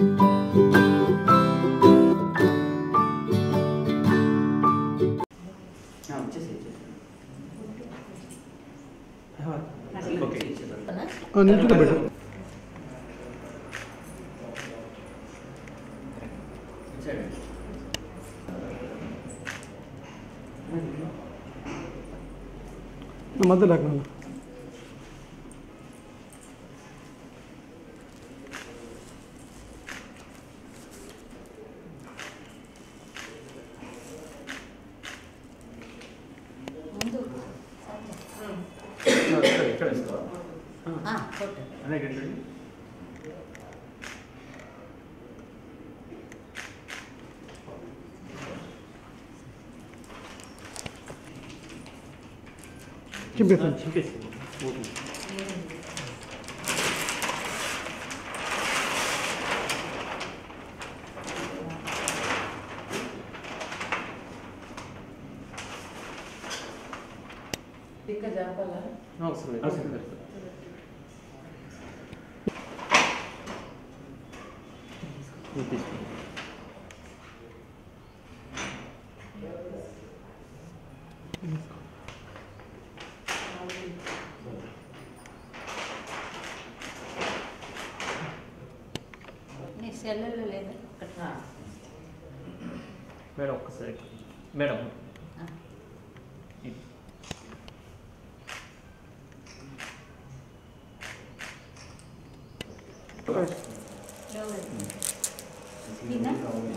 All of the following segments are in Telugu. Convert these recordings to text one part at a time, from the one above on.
నిల్చుకో బిడ్డ నా మధ్యలో అక్కడ ముందు ఇక్కడ ఇస్తావా ఆ, ఫోటో అనే గంటండి చింపేస్తాను చింపేసి ఇక్కడ చెప్పాలా అవసరం లేదు అవసరం లేదు ఇది తీసుకో. నీ సెల్లలో లేదా ఒకటి మేడం ఒక్కసారి మేడం ఆ. ఇది. తిన్నా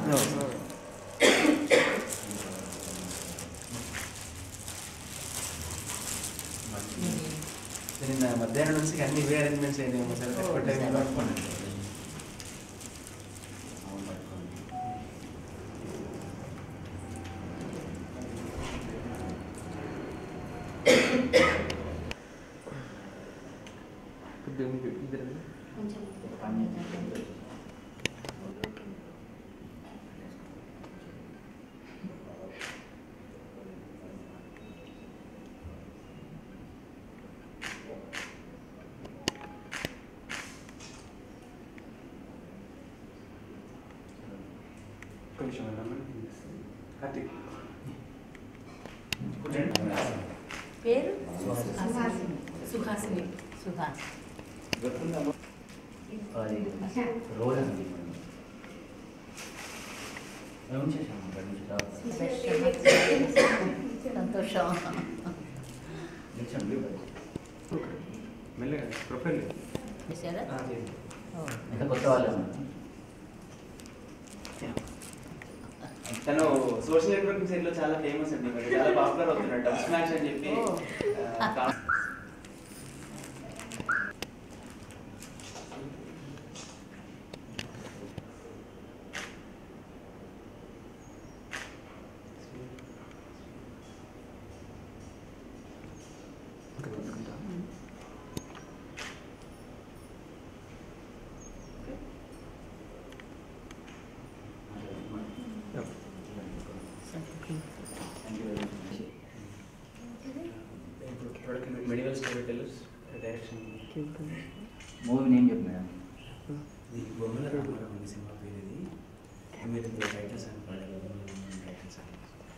నిన్న మధ్యాహ్నం నుంచి అన్ని ఇవే అరేంజ్మెంట్స్ అయినాయి సార్ తక్కువ టైం పట్టుకోండి కొద్దిగా మీకు ఇద్దరు కొంచెం కొంచెం కార్తీక్ పేరు సుహాసిని సుహాస్ రోజు అండి ఉంచేసాము అక్కడి నుంచి సంతోషం నిల్చోండి ఓకే మెల్లగా ప్రొఫైల్ చూసారా ఓ. ఎంత కొత్త వాళ్ళు తను సోషల్ నెట్వర్కింగ్ సైట్ లో చాలా ఫేమస్ అండి మరి చాలా పాపులర్ అవుతున్నాడు డబ్ స్మాష్ అని చెప్పి ఓ. ఆ, కా- ఇప్పుడు product medical story tellers direction movie name చెప్పు మేడం ఇది బొమ్మల రామారావు అనే సినిమా పేరు ఇది మీరు ఇందులో టైటిల్ సాంగ్ పాడారు టైటిల్ సాంగ్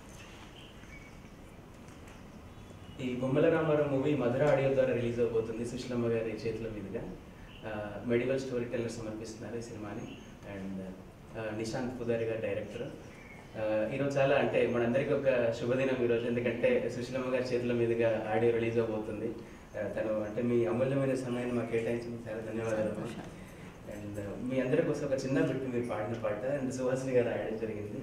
ఈ బొమ్మల రామారావు మూవీ మధుర ఆడియో ద్వారా రిలీజ్ అవబోతుంది సుశీలమ్మ గారి చేతుల మీదుగా మెడికల్ స్టోరీ టెల్లర్ సమర్పిస్తున్నారు ఈ సినిమాని అండ్ నిశాంత్ పుదారి గారు డైరెక్టర్ ఈరోజు చాలా అంటే మనందరికీ ఒక శుభదినం ఈరోజు ఎందుకంటే సుశీలమ్మ గారి చేతుల మీదుగా ఆడియో రిలీజ్ అవబోతుంది ఆ, తను అంటే మీ అమూల్యమైన సమయాన్ని మాకు కేటాయించిన చాలా ధన్యవాదాలు అండ్ మీ అందరి కోసం ఒక చిన్న బిట్ మీరు పాడిన పాట అండ్ సుహాసిని గారు రాయడం జరిగింది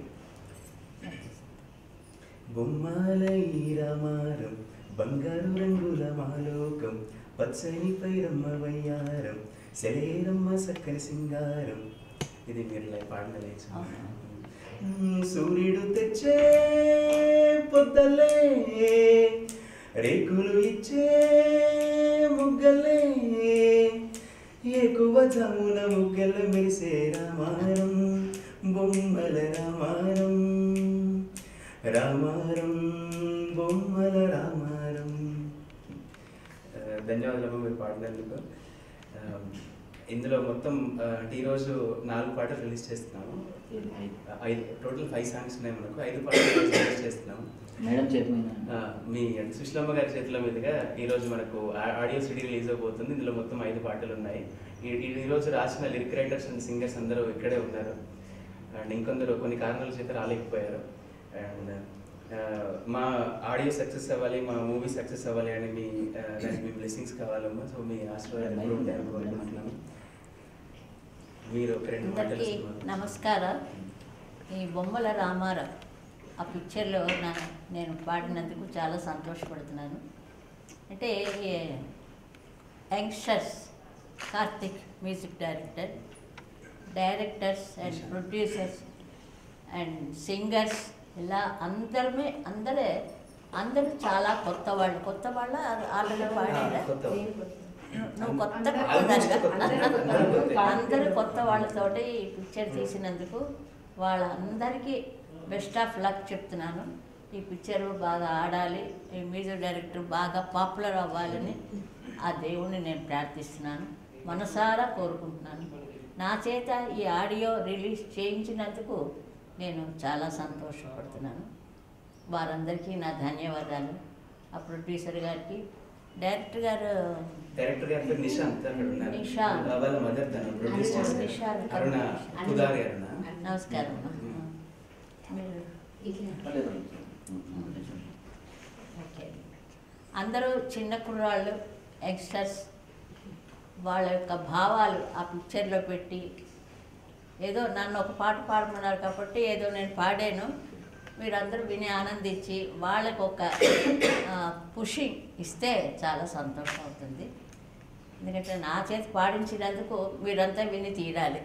బొమ్మలై రామారం బంగారు రంగుల మాలోకం పచ్చని పైరమ్మ వయ్యారం సెలేరమ్మ సక్కని సింగారం ఇది మీరు లైక్ పాడిన లైక్స్ సూర్యుడు తెచ్చే పొద్దలే రేకులు ఇచ్చే ముగ్గలే ఎక్కువ జమున ముగ్గల మెరిసే రామారం బొమ్మల రామారం రామారం బొమ్మల రామారం ఆ, ధన్యవాదాలు మీరు పాడినందుకు ఆ, ఇందులో మొత్తం ఆ, అంటే ఈరోజు నాలుగు పాటలు రిలీజ్ చేస్తున్నాము ఐదు. ఆ, ఐదు టోటల్ ఫైవ్ సాంగ్స్ ఉన్నాయి మనకు ఐదు పాటలు రిలీజ్ చేస్తున్నాము మేడం చేతి మీద ఆ, మీ అంటే సుశీలమ్మ గారి చేతుల మీదుగా ఈరోజు మనకు ఆ- ఆడియో సిడీ రిలీజ్ అవబోతుంది ఇందులో మొత్తం ఐదు పాటలు ఉన్నాయి ఈ- ఈ- ఈరోజు రాసిన లిరిక్ రైటర్స్ అండ్ సింగర్స్ అందరూ ఇక్కడే ఉన్నారు అండ్ ఇంకొందరు కొన్ని కారణాల చేత రాలేకపోయారు అండ్ ఆ, మా ఆడియో సక్సెస్ అవ్వాలి మా మూవీ సక్సెస్ అవ్వాలి అని మీ ఆ, దానికి మీ బ్లెస్సింగ్స్ కావాలమ్మా సో మీ ఆశీర్వాదాలు ఎప్పుడూ ఉంటాయని కోరుకుంటున్నాను మీరు ఒక రెండు మాటలు అందరికీ ఇస్తున్నారు. నమస్కారం ఈ బొమ్మల రామారావు ఆ పిక్చర్లో నా నేను పాడినందుకు చాలా సంతోషపడుతున్నాను అంటే ఈ youngsters Karthik music director directors and producers and singers ఇలా అందరమే అందరే అందరూ చాలా కొత్త వాళ్ళు కొత్త వాళ్ళ ఆల్రెడీ పాడారా కొత్త వాళ్ళు. నువ్వు కొత్త Almost కొత్త. అందరూ కొత్త. అందరూ కొత్త వాళ్ళతోటి ఈ పిక్చర్ తీసినందుకు వాళ్ళందరికీ బెస్ట్ ఆఫ్ లక్ చెప్తున్నాను ఈ పిక్చర్ బాగా ఆడాలి ఈ మ్యూజిక్ డైరెక్టర్ బాగా పాపులర్ అవ్వాలని ఆ దేవుణ్ణి నేను ప్రార్థిస్తున్నాను మనసారా కోరుకుంటున్నాను నా చేత ఈ ఆడియో రిలీజ్ చేయించినందుకు నేను చాలా సంతోషపడుతున్నాను వారందరికీ నా ధన్యవాదాలు ఆ ప్రొడ్యూసర్ గారికి డైరెక్టర్ గారు డైరెక్టర్ గారి పేరు నిశాంత్ అక్కడ ఉన్నారు నిశాంత్. వాళ్ళ మదర్ తను ప్రొడ్యూస్ చేశారు నిశాంత్. అరుణ కుదారి అరుణ నమస్కారం అమ్మా. మీరు పర్లేదు. ఓకే అందరూ చిన్న కుర్రాళ్ళు యంగ్స్టర్స్ వాళ్ళ యొక్క భావాలు ఆ పిక్చర్లో పెట్టి ఏదో నన్ను ఒక పాట పాడమన్నారు కాబట్టి ఏదో నేను పాడాను మీరందరూ విని ఆనందించి వాళ్ళకు ఒక పుషింగ్ ఇస్తే చాలా సంతోషం అవుతుంది ఎందుకంటే నా చేతి పాడించినందుకు మీరంతా విని తీరాలి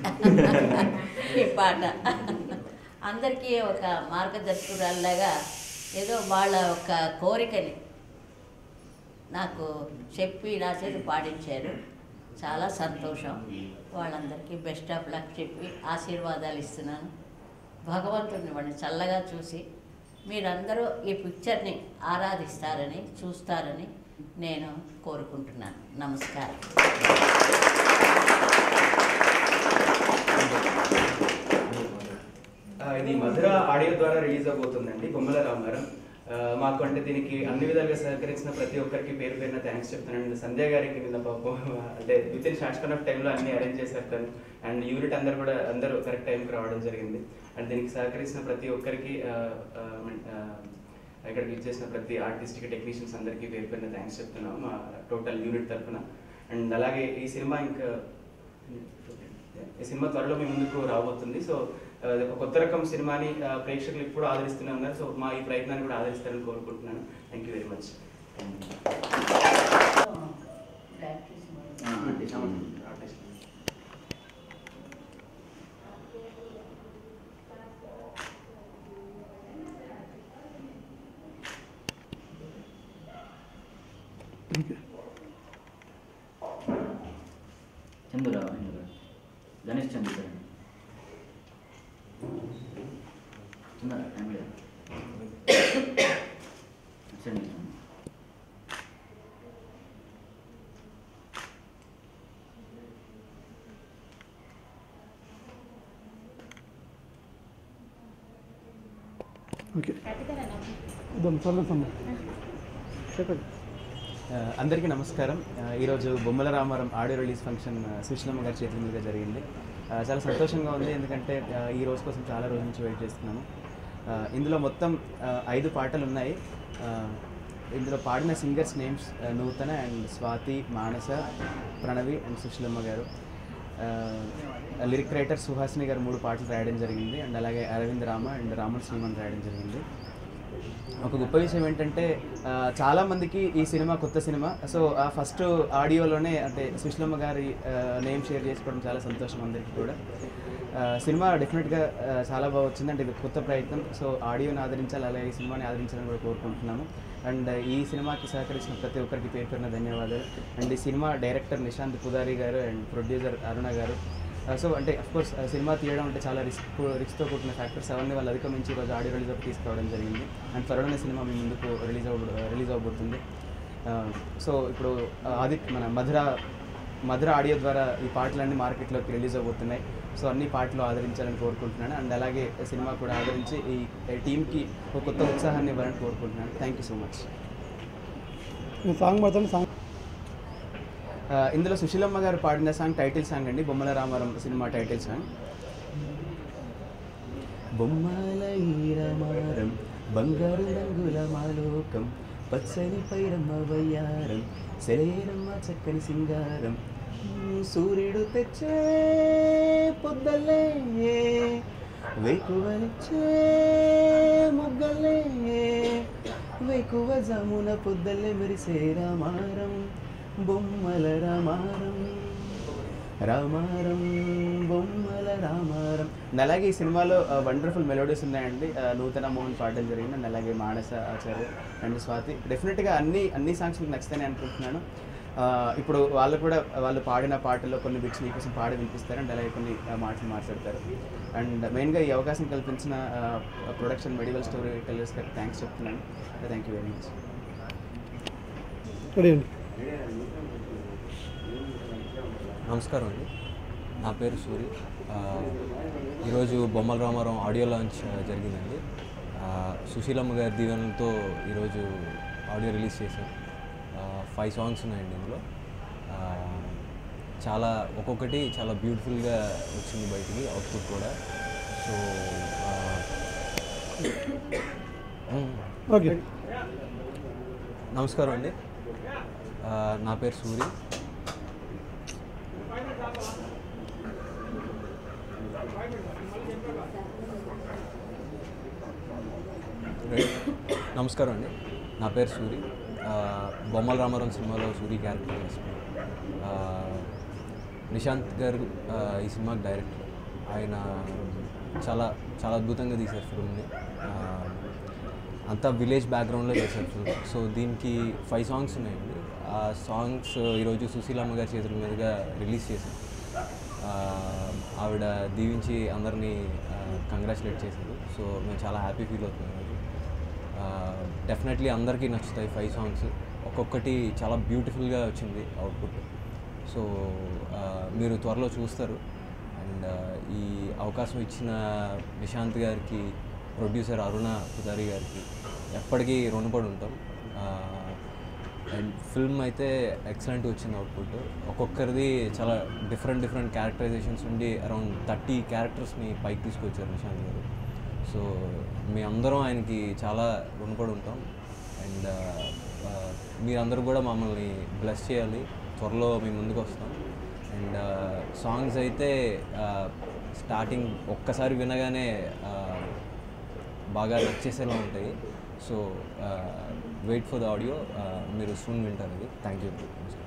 ఈ పాట అందరికీ ఒక మార్గదర్శకురాల్లాగా ఏదో వాళ్ళ ఒక కోరికని నాకు చెప్పి నా చేతి పాడించారు చాలా సంతోషం వాళ్ళందరికీ బెస్ట్ ఆఫ్ లక్ చెప్పి ఆశీర్వాదాలు ఇస్తున్నాను భగవంతుడిని వాడిని చల్లగా చూసి మీరందరూ ఈ పిక్చర్ని ఆరాధిస్తారని చూస్తారని నేను కోరుకుంటున్నాను నమస్కారం ఆ, ఇది మధుర ఆడియో ద్వారా రిలీజ్ అవబోతుందండి బొమ్మల రామారం ఆ, మాకు అంటే దీనికి అన్ని విధాలుగా సహకరించిన ప్రతి ఒక్కరికి పేరు పేరున థ్యాంక్స్ చెప్తానండి సంధ్య గారికి నిన్న పాపం అంటే with in short span of టైంలో అన్ని అరేంజ్ చేశారు తను అండ్ యూనిట్ అందరు కూడా అందరూ కరెక్ట్ టైంకి రావడం జరిగింది అండ్ దీనికి సహకరించిన ప్రతి ఒక్కరికి ఆ, ఆ, ఆ, ఇక్కడికి ఇచ్చేసిన ప్రతి ఆర్టిస్ట్కి టెక్నీషియన్స్ అందరికీ పేరు పేరున థ్యాంక్స్ చెప్తున్నాం మా టోటల్ యూనిట్ తరఫున అండ్ అలాగే ఈ సినిమా ఇంకా ఈ సినిమా త్వరలో మీ ముందుకు రాబోతుంది సో ఆ, ఇది ఒక కొత్త రకం సినిమాని ఆ, ప్రేక్షకులు ఇప్పుడు ఆదరిస్తూనే ఉన్నారు సో మా ఈ ప్రయత్నాన్ని కూడా ఆదరిస్తారని కోరుకుంటున్నాను థ్యాంక్ యూ వెరీ మచ్ ఆ, అంటే అవును. ఓకే చందురా ఇందులో గణేష్ చందు సార్ ఉన్నారా టైం లేదు చందు ఓకే ఇద్దాం సర్లే చెప్పండి ఆ, అందరికీ నమస్కారం ఆ, ఈరోజు బొమ్మల రామారం ఆడియో రిలీజ్ ఫంక్షన్ ఆ, సుశీలమ్మ గారి చేతుల మీదుగా జరిగింది ఆ, చాలా సంతోషంగా ఉంది ఎందుకంటే ఆ, ఈ రోజు కోసం చాలా రోజుల నుంచి వెయిట్ చేస్తున్నాము ఆ, ఇందులో మొత్తం ఆ, ఐదు పాటలు ఉన్నాయి ఆ, ఇందులో పాడిన సింగర్స్ నేమ్స్ ఆ, నూతన అండ్ స్వాతి మానస ప్రణవి అండ్ సుశీలమ్మ గారు ఆ, లిరిక్ రైటర్ సుహాసిని గారు మూడు పాటలు రాయడం జరిగింది అండ్ అలాగే అరవింద్ రామ అండ్ రామన్ శ్రీమన్ రాయడం జరిగింది ఒక గొప్ప విషయం ఏంటంటే ఆ, చాలా మందికి ఈ సినిమా కొత్త సినిమా సో ఆ ఫస్ట్ ఆడియోలోనే అంటే సుశీలమ్మ గారి నేమ్ షేర్ చేసుకోవడం చాలా సంతోషం అందరికీ కూడా ఆ, సినిమా డెఫినెట్గా ఆ, చాలా బాగా వచ్చింది అంటే ఇది కొత్త ప్రయత్నం సో ఆడియోని ఆదరించాలి అలాగే ఈ సినిమాని ఆదరించాలని కూడా కోరుకుంటున్నాము అండ్ ఈ సినిమాకి సహకరించిన ప్రతి ఒక్కరికి పేరు పేరున ధన్యవాదాలు అండ్ ఈ సినిమా డైరెక్టర్ నిశాంత్ పుదారి గారు అండ్ ప్రొడ్యూసర్ అరుణ గారు సో అంటే కోర్స్ సినిమా తీయడం అంటే చాలా రిస్క్ రిస్క్తో కూడిన ఫ్యాక్టర్స్ అవన్నీ వాళ్ళు అధిగమించి ఈరోజు ఆడియో రిలీజ్ అప్ తీసుకురావడం జరిగింది అండ్ త్వరలోనే సినిమా మీ ముందుకు రిలీజ్ అవ్వ రిలీజ్ అవ్వబోతుంది సో ఇప్పుడు ఆదిత్ మన మధుర మధుర ఆడియో ద్వారా ఈ పాటలన్నీ మార్కెట్లోకి రిలీజ్ అవబోతున్నాయి సో అన్ని పాటలు ఆదరించాలని కోరుకుంటున్నాను అండ్ అలాగే సినిమా కూడా ఆదరించి ఈ టీంకి ఒక కొత్త ఉత్సాహాన్ని ఇవ్వాలని కోరుకుంటున్నాను థ్యాంక్ యూ సో మచ్ నేను సాంగ్ పాడతాను సాంగ్ ఆ, ఇందులో సుశీలమ్మ గారు పాడిన సాంగ్ టైటిల్ సాంగ్ అండి బొమ్మల రామారం సినిమా టైటిల్ సాంగ్ బొమ్మల ఈరమారం బంగారు రంగుల మాలోకం పచ్చని పైరమ్మ వయ్యారం సెలయేరమ్మ చక్కని సింగారం ఉమ్, సూర్యుడు తెచ్చే పొద్దలే వేకువనిచ్చే ముగ్గలే వేకువ జామున పొద్దలే మెరిసే రామారం బొమ్మల రామారం రామారం బొమ్మల రామారం అండ్ అలాగే ఈ సినిమాలో వండర్ఫుల్ మెలోడీస్ ఉన్నాయండి ఆ, నూతన మోహన్ పాడడం జరిగింది అండ్ అలాగే మానస ఆచార్య అండ్ స్వాతి డెఫినెట్గా అన్ని అన్ని సాంగ్స్ మీకు నచ్చుతాయని అనుకుంటున్నాను ఆ, ఇప్పుడు వాళ్ళు కూడా వాళ్ళు పాడిన పాటల్లో కొన్ని బిట్స్ మీకోసం పాడి వినిపిస్తారు అండ్ అలాగే కొన్ని ఆ, మాటలు మాట్లాడతారు అండ్ మెయిన్గా ఈ అవకాశం కల్పించిన ప్రొడక్షన్ మెడివల్ స్టోరీ టెల్లర్స్ గారికి థ్యాంక్స్ చెప్తున్నాను thank you very much ready అండి నమస్కారం అండి నా పేరు సూరి ఆ, ఈరోజు బొమ్మల రామారావు ఆడియో లాంచ్ ఆ, జరిగిందండి ఆ, సుశీలమ్మ గారి దీవెనలతో ఈరోజు ఆడియో రిలీజ్ చేశాం ఫైవ్ సాంగ్స్ ఉన్నాయండి ఇందులో ఆ, చాలా ఒక్కొక్కటి చాలా బ్యూటిఫుల్గా వచ్చింది బయటికి అవుట్పుట్ కూడా సో ఓకే నమస్కారం అండి ఆ, నా పేరు సూరి రైట్. నమస్కారం అండి నా పేరు సూరి ఆ, బొమ్మల రామారావు సినిమాలో సూరి క్యారెక్టర్ చేస్తున్నాను ఆ, నిశాంత్ గారు ఆ, ఈ సినిమాకి డైరెక్టర్ ఆయన చాలా చాలా అద్భుతంగా తీశారు ఫిల్మ్ని ఆ, అంతా విలేజ్ బ్యాక్గ్రౌండ్లో చేశారు ఫిల్మ్ సో దీనికి ఫైవ్ సాంగ్స్ ఉన్నాయండి ఆ సాంగ్స్ ఈరోజు సుశీలమ్మ గారి చేతుల మీదుగా రిలీజ్ చేశారు ఆ, ఆవిడ దీవించి అందరినీ కంగ్రాచులేట్ చేశారు సో మేము చాలా హ్యాపీ ఫీల్ అవుతున్నాం ఈరోజు డెఫినెట్లీ అందరికీ నచ్చుతాయి ఫైవ్ సాంగ్స్ ఒక్కొక్కటి చాలా బ్యూటిఫుల్గా వచ్చింది అవుట్పుట్ సో ఆ, మీరు త్వరలో చూస్తారు అండ్ ఈ అవకాశం ఇచ్చిన నిశాంత్ గారికి ప్రొడ్యూసర్ అరుణ పుదారి గారికి ఎప్పటికీ రుణపడి ఉంటాం అండ్ ఫిల్మ్ అయితే ఎక్సలెంట్ వచ్చింది అవుట్పుట్ ఒక్కొక్కరిది చాలా డిఫరెంట్ డిఫరెంట్ క్యారెక్టరైజేషన్స్ ఉండి అరౌండ్ థర్టీ క్యారెక్టర్స్ని పైకి తీసుకొచ్చారు నిశాంత్ గారు సో మీ అందరం ఆయనకి చాలా రుణపడి ఉంటాం అండ్ మీరందరూ కూడా మమ్మల్ని బ్లెస్ చేయాలి త్వరలో మీ ముందుకు వస్తాం అండ్ సాంగ్స్ అయితే స్టార్టింగ్ ఒక్కసారి వినగానే ఆ, బాగా నచ్చేసేలా ఉంటాయి so wait for the audio మీరు సూన్ వింటారు అది థ్యాంక్ యూ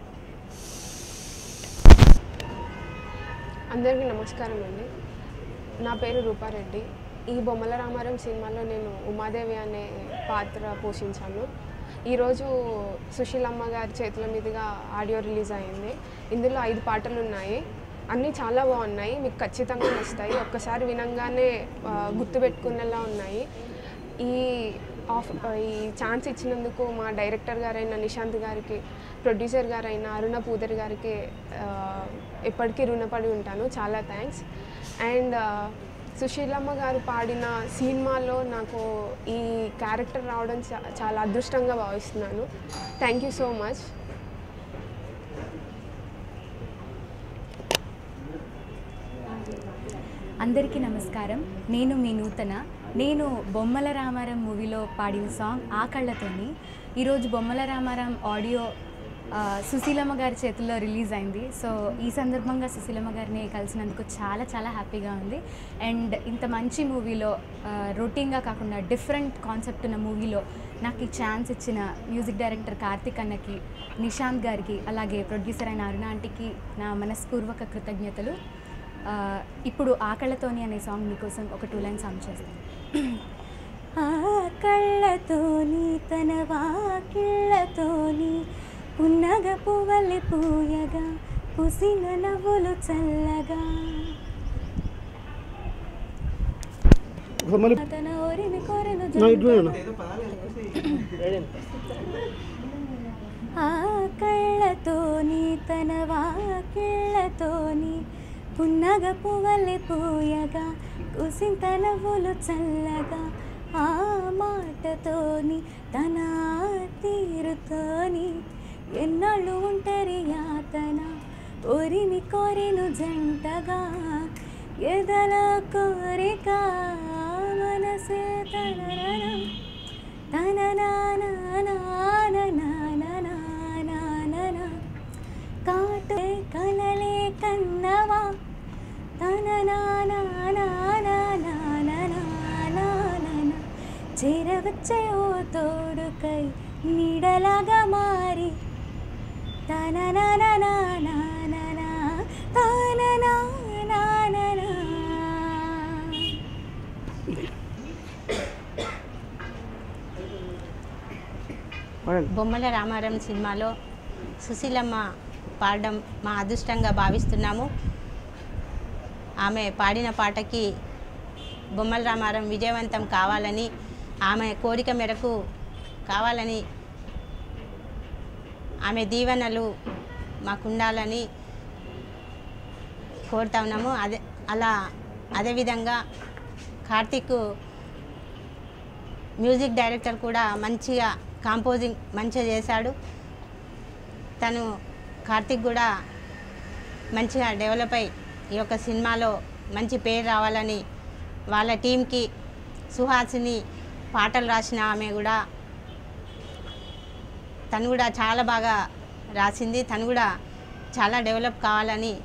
అందరికీ నమస్కారం అండి నా పేరు రూపారెడ్డి ఈ బొమ్మల రామారం సినిమాలో నేను ఉమాదేవి అనే పాత్ర పోషించాను ఈరోజు సుశీలమ్మ గారి చేతుల మీదుగా ఆడియో రిలీజ్ అయింది ఇందులో ఐదు పాటలు ఉన్నాయి అన్నీ చాలా బాగున్నాయి మీకు ఖచ్చితంగా నచ్చుతాయి ఒక్కసారి వినంగానే ఆ, గుర్తుపెట్టుకునేలా ఉన్నాయి ఈ ఆఫ్ ఈ ఛాన్స్ ఇచ్చినందుకు మా డైరెక్టర్ గారైన నిశాంత్ గారికి ప్రొడ్యూసర్ గారైన అరుణ పూదరి గారికి ఆ, ఎప్పటికీ రుణపడి ఉంటాను చాలా థ్యాంక్స్ అండ్ సుశీలమ్మ గారు పాడిన సినిమాలో నాకు ఈ క్యారెక్టర్ రావడం చా- చాలా అదృష్టంగా భావిస్తున్నాను థ్యాంక్ యూ సో మచ్ అందరికీ నమస్కారం నేను మీ నూతన నేను బొమ్మల రామారం మూవీలో పాడిన సాంగ్ ఆ కళ్ళతోని ఈరోజు బొమ్మల రామారం ఆడియో ఆ, సుశీలమ్మ గారి చేతుల్లో రిలీజ్ అయింది సో ఈ సందర్భంగా సుశీలమ్మ గారిని కలిసినందుకు చాలా చాలా హ్యాపీగా ఉంది అండ్ ఇంత మంచి మూవీలో రొటీన్గా కాకుండా డిఫరెంట్ కాన్సెప్ట్ ఉన్న మూవీలో నాకు ఈ ఛాన్స్ ఇచ్చిన మ్యూజిక్ డైరెక్టర్ కార్తిక్ అన్నకి నిశాంత్ గారికి అలాగే ప్రొడ్యూసర్ అయిన అరుణ ఆంటీకి నా మనస్పూర్వక కృతజ్ఞతలు ఆ, ఇప్పుడు ఆకళ్ళతోని అనే సాంగ్ మీకోసం ఒక టూ లైన్ సాంగ్ చేస్తాను ఆ కళ్ళతోని తన వాకిళ్ళతోని పున్నగ పువ్వలి పూయగా కుసిన నవ్వులు చల్లగా ఒకసారి మళ్ళీ తన ఓరిమి కోరెను నా ఇడ్లీ అన్న. ఆ కళ్ళతోని తన వాకిళ్ళతోని పున్నగ పువ్వలే పూయగా కుసింత నవ్వులు చల్లగా ఆ మాటతోని తన తీరుతోని ఎన్నాళ్ళు ఉంటరి యాతన ఒరిని కోరిను జంటగా ఎదల కోరిక మనసే తనరనం తన కాటే కలలే కన్నవా తన చేరవచ్చే ఓ తోడుకై నీడలాగా మారి తన బొమ్మల రామారం సినిమాలో సుశీలమ్మ పాడడం మా అదృష్టంగా భావిస్తున్నాము ఆమె పాడిన పాటకి బొమ్మల రామారం విజయవంతం కావాలని ఆమె కోరిక మేరకు కావాలని ఆమె దీవెనలు మాకుండాలని కోరుతా ఉన్నాము అదే అలా అదేవిధంగా కార్తీక్ మ్యూజిక్ డైరెక్టర్ కూడా మంచిగా కాంపోజింగ్ మంచిగా చేశాడు తను కార్తీక్ కూడా మంచిగా డెవలప్ అయి ఈ యొక్క సినిమాలో మంచి పేరు రావాలని వాళ్ళ టీంకి సుహాసిని పాటలు రాసిన ఆమె కూడా తను కూడా చాలా బాగా రాసింది తను కూడా చాలా డెవలప్ కావాలని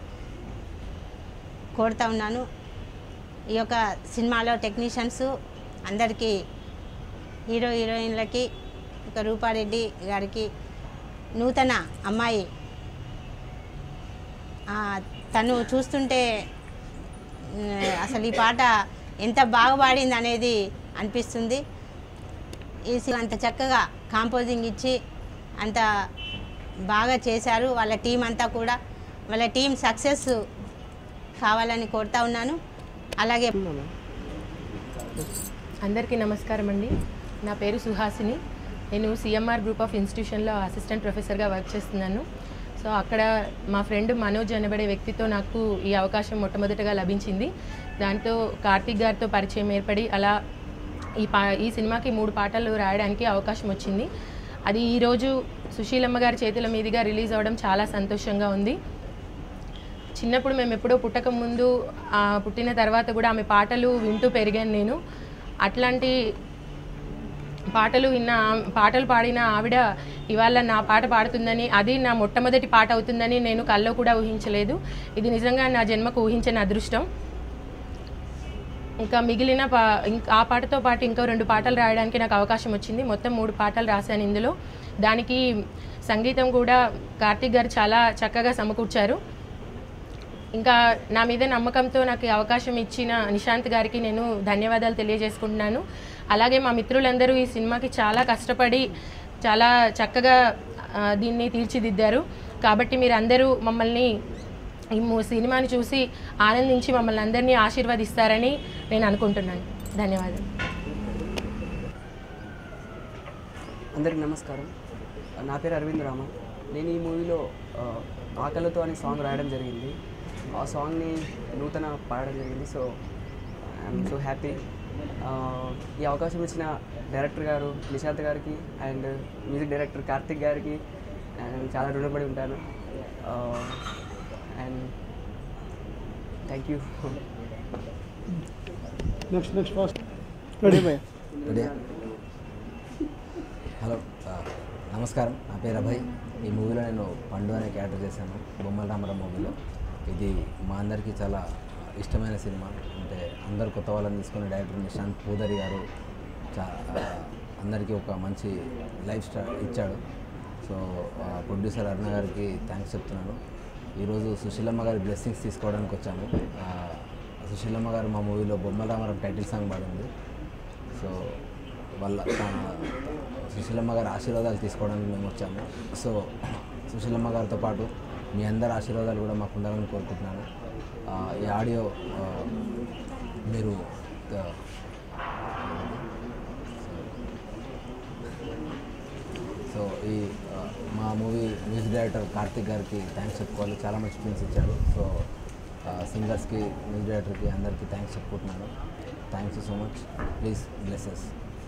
కోరుతా ఉన్నాను ఈ యొక్క సినిమాలో టెక్నీషియన్స్ అందరికీ హీరో హీరోయిన్లకి ఒక రూపారెడ్డి గారికి నూతన అమ్మాయి ఆ, తను చూస్తుంటే ఉమ్, అసలు ఈ పాట ఎంత బాగా పాడింది అనేది అనిపిస్తుంది ఈ సి- అంత చక్కగా కాంపోజింగ్ ఇచ్చి అంత బాగా చేశారు వాళ్ళ టీం అంతా కూడా వాళ్ళ టీం సక్సెస్ కావాలని కోరుతా ఉన్నాను అలాగే అందరికీ నమస్కారం అండి నా పేరు సుహాసిని నేను సిఎంఆర్ గ్రూప్ ఆఫ్ ఇన్స్టిట్యూషన్లో అసిస్టెంట్ ప్రొఫెసర్గా వర్క్ చేస్తున్నాను సో అక్కడ మా ఫ్రెండ్ మనోజ్ అనబడే వ్యక్తితో నాకు ఈ అవకాశం మొట్టమొదటగా లభించింది దాంతో కార్తీక్ గారితో పరిచయం ఏర్పడి అలా ఈ పా ఈ సినిమాకి మూడు పాటలు రాయడానికి అవకాశం వచ్చింది అది ఈరోజు సుశీలమ్మ గారి చేతుల మీదుగా రిలీజ్ అవ్వడం చాలా సంతోషంగా ఉంది చిన్నప్పుడు మేము ఎప్పుడో పుట్టక ముందు ఆ, పుట్టిన తర్వాత కూడా ఆమె పాటలు వింటూ పెరిగాను నేను అట్లాంటి పాటలు విన్న ఆ- పాటలు పాడిన ఆవిడ ఇవాళ నా పాట పాడుతుందని అది నా మొట్టమొదటి పాట అవుతుందని నేను కల్లో కూడా ఊహించలేదు ఇది నిజంగా నా జన్మకు ఊహించని అదృష్టం ఇంకా మిగిలిన పా ఇంకా ఆ పాటతో పాటు ఇంకో రెండు పాటలు రాయడానికి నాకు అవకాశం వచ్చింది మొత్తం మూడు పాటలు రాశాను ఇందులో దానికి సంగీతం కూడా కార్తీక్ గారు చాలా చక్కగా సమకూర్చారు ఇంకా నా మీద నమ్మకంతో నాకు ఈ అవకాశం ఇచ్చిన నిశాంత్ గారికి నేను ధన్యవాదాలు తెలియజేసుకుంటున్నాను అలాగే మా మిత్రులందరూ ఈ సినిమాకి చాలా కష్టపడి చాలా చక్కగా ఆ, దీన్ని తీర్చిదిద్దారు కాబట్టి మీరు అందరూ మమ్మల్ని ఈ ము- సినిమాని చూసి ఆనందించి మమ్మల్ని అందరినీ ఆశీర్వదిస్తారని నేను అనుకుంటున్నాను ధన్యవాదాలు అందరికి నమస్కారం నా పేరు అరవింద్ రామ నేను ఈ మూవీలో ఆ, ఆకలితో అనే సాంగ్ రాయడం జరిగింది ఆ సాంగ్ని నూతన పాడడం జరిగింది సో ఐఎమ్ సో హ్యాపీ ఈ అవకాశం ఇచ్చిన డైరెక్టర్ గారు నిశాంత్ గారికి అండ్ మ్యూజిక్ డైరెక్టర్ కార్తిక్ గారికి and చాలా రుణపడి ఉంటాను and thank you next next fast ready భయ్య రెడీ హలో ఆ, నమస్కారం నా పేరు అభయ్ ఈ మూవీలో నేను పండు అనే క్యారెక్టర్ చేశాను బొమ్మల రామరావు మూవీలో ఇది మా అందరికీ చాలా ఇష్టమైన సినిమా అంటే అందరు కొత్త వాళ్ళని తీసుకునే డైరెక్టర్ నిశాంత్ పూదరి గారు చా ఆ, అందరికీ ఒక మంచి లైఫ్ స్టైల్ ఇచ్చాడు సో ఆ, ప్రొడ్యూసర్ అరుణ గారికి థ్యాంక్స్ చెప్తున్నాను ఈరోజు సుశీలమ్మ గారి బ్లెస్సింగ్స్ తీసుకోవడానికి వచ్చాము ఆ, సుశీలమ్మ గారు మా మూవీలో బొమ్మల రామరావు టైటిల్ సాంగ్ పాడింది సో వాళ్ళ తన- సుశీలమ్మ గారి ఆశీర్వాదాలు తీసుకోవడానికి మేము వచ్చాము సో సుశీలమ్మ గారితో పాటు మీ అందరి ఆశీర్వాదాలు కూడా మాకు ఉండాలని కోరుకుంటున్నాను ఆ, ఈ ఆడియో ఆ, మీరు ఆ, సో సో ఈ ఆ, మా మూవీ మ్యూజిక్ డైరెక్టర్ కార్తిక్ గారికి థ్యాంక్స్ చెప్పుకోవాలి చాలా మంచి ఫిల్మ్స్ ఇచ్చాడు సో సింగర్స్కి మ్యూజిక్ డైరెక్టర్కి అందరికీ థ్యాంక్స్ చెప్పుకుంటున్నాను thanks so much please blesses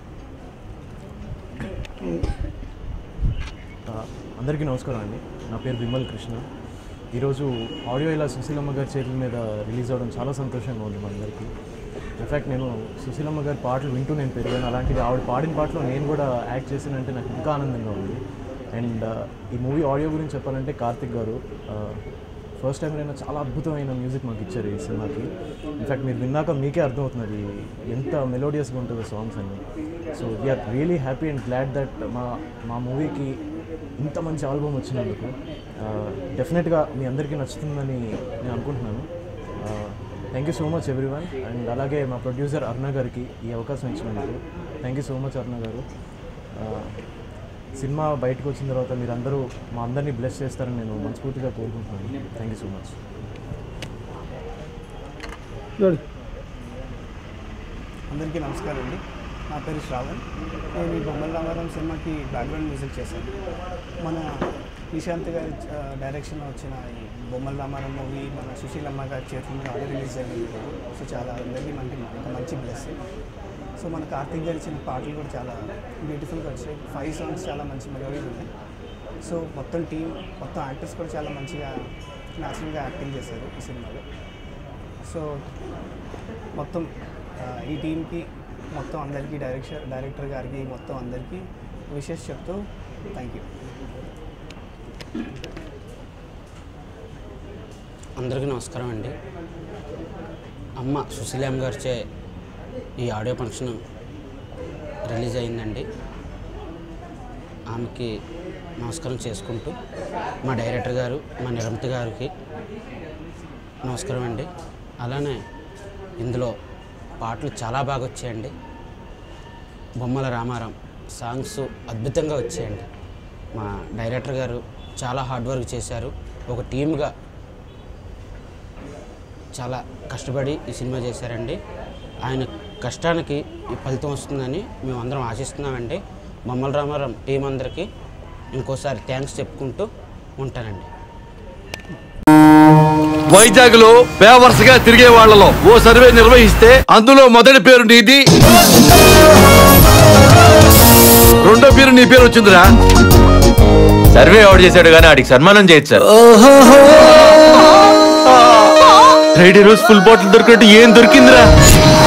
ఆ, అందరికీ నమస్కారం అండి నా పేరు విమల్ కృష్ణ ఈరోజు ఆడియో ఇలా సుశీలమ్మ గారి చేతుల మీద రిలీజ్ అవ్వడం చాలా సంతోషంగా ఉంది మనందరికీ ఇన్ఫ్యాక్ట్ నేను సుశీలమ్మ గారి పాటలు వింటూ నేను పెరిగాను అలాంటిది ఆవిడ పాడిన పాటలో నేను కూడా యాక్ట్ చేశానంటే నాకు ఇంకా ఆనందంగా ఉంది అండ్ ఈ మూవీ ఆడియో గురించి చెప్పాలంటే కార్తిక్ గారు ఫస్ట్ టైం అయినా చాలా అద్భుతమైన మ్యూజిక్ మాకు ఇచ్చారు ఈ సినిమాకి ఇన్ఫ్యాక్ట్ మీరు విన్నాక మీకే అర్థమవుతున్నది ఎంత మెలోడియస్గా ఉంటుందో సాంగ్స్ అన్ని so we are really happy and glad that మా మా మూవీకి ఇంత మంచి ఆల్బమ్ వచ్చినందుకు డెఫినెట్గా మీ అందరికీ నచ్చుతుందని నేను అనుకుంటున్నాను thank you so much everyone and అలాగే మా ప్రొడ్యూసర్ అరుణ గారికి ఈ అవకాశం ఇచ్చినందుకు thank you so much Aruna గారు ఆ, సినిమా బయటకు వచ్చిన తర్వాత మీరందరూ మా అందరినీ బ్లెస్ చేస్తారని నేను మనస్ఫూర్తిగా కోరుకుంటున్నాను థ్యాంక్ యూ సో మచ్ అందరికీ నమస్కారం అండి నా పేరు శ్రావణ్ నేను ఈ బొమ్మల రామారాం సినిమాకి బ్యాక్గ్రౌండ్ మ్యూజిక్ చేశాను మన నిశాంత్ గారి ఆ, డైరెక్షన్లో వచ్చిన ఈ బొమ్మల రామారాం మూవీ మన సుశీలమ్మ గారి చేతుల మీద ఆడియో రిలీజ్ అయింది సో చాలా అందరికీ మనకి ఒక మంచి బ్లెస్సింగ్ సో మన కార్తిక్ గారు ఇచ్చిన పాటలు కూడా చాలా బ్యూటిఫుల్గా వచ్చాయి ఫైవ్ సాంగ్స్ చాలా మంచి మెలోడీస్ ఉన్నాయి సో మొత్తం టీం మొత్తం యాక్టర్స్ కూడా చాలా మంచిగా న్యాచురల్గా యాక్టింగ్ చేశారు ఈ సినిమాలో సో మొత్తం ఆ, ఈ టీంకి మొత్తం అందరికీ డైరెక్టర్ డైరెక్టర్ గారికి మొత్తం అందరికీ విషెస్ చెప్తూ థ్యాంక్ యూ అందరికీ నమస్కారం అండి అమ్మ సుశీలాం గారిచే ఈ ఆడియో ఫంక్షన్ రిలీజ్ అయిందండి ఆమెకి నమస్కారం చేసుకుంటూ మా డైరెక్టర్ గారు మా నిరంత గారికి నమస్కారం అండి అలానే ఇందులో పాటలు చాలా బాగా వచ్చాయండి బొమ్మల రామారాం సాంగ్స్ అద్భుతంగా వచ్చాయండి మా డైరెక్టర్ గారు చాలా హార్డ్ వర్క్ చేశారు ఒక టీమ్గా చాలా కష్టపడి ఈ సినిమా చేశారండి ఆయన కష్టానికి ఈ ఫలితం వస్తుందని మేము అందరం ఆశిస్తున్నామండి బొమ్మల రామారాం టీం అందరికీ ఇంకోసారి థ్యాంక్స్ చెప్పుకుంటూ ఉంటానండి వైజాగ్ లో బేవర్స్ గా తిరిగే వాళ్ళలో ఓ సర్వే నిర్వహిస్తే అందులో మొదటి పేరు నీది రెండో పేరు నీ పేరు వచ్చిందిరా సర్వే ఎవడు చేశాడు కానీ ఆడికి సన్మానం చేయొచ్చు సార్ ఫ్రైడే రోజు ఫుల్ బాటిల్ దొరికినట్టు ఏం దొరికిందిరా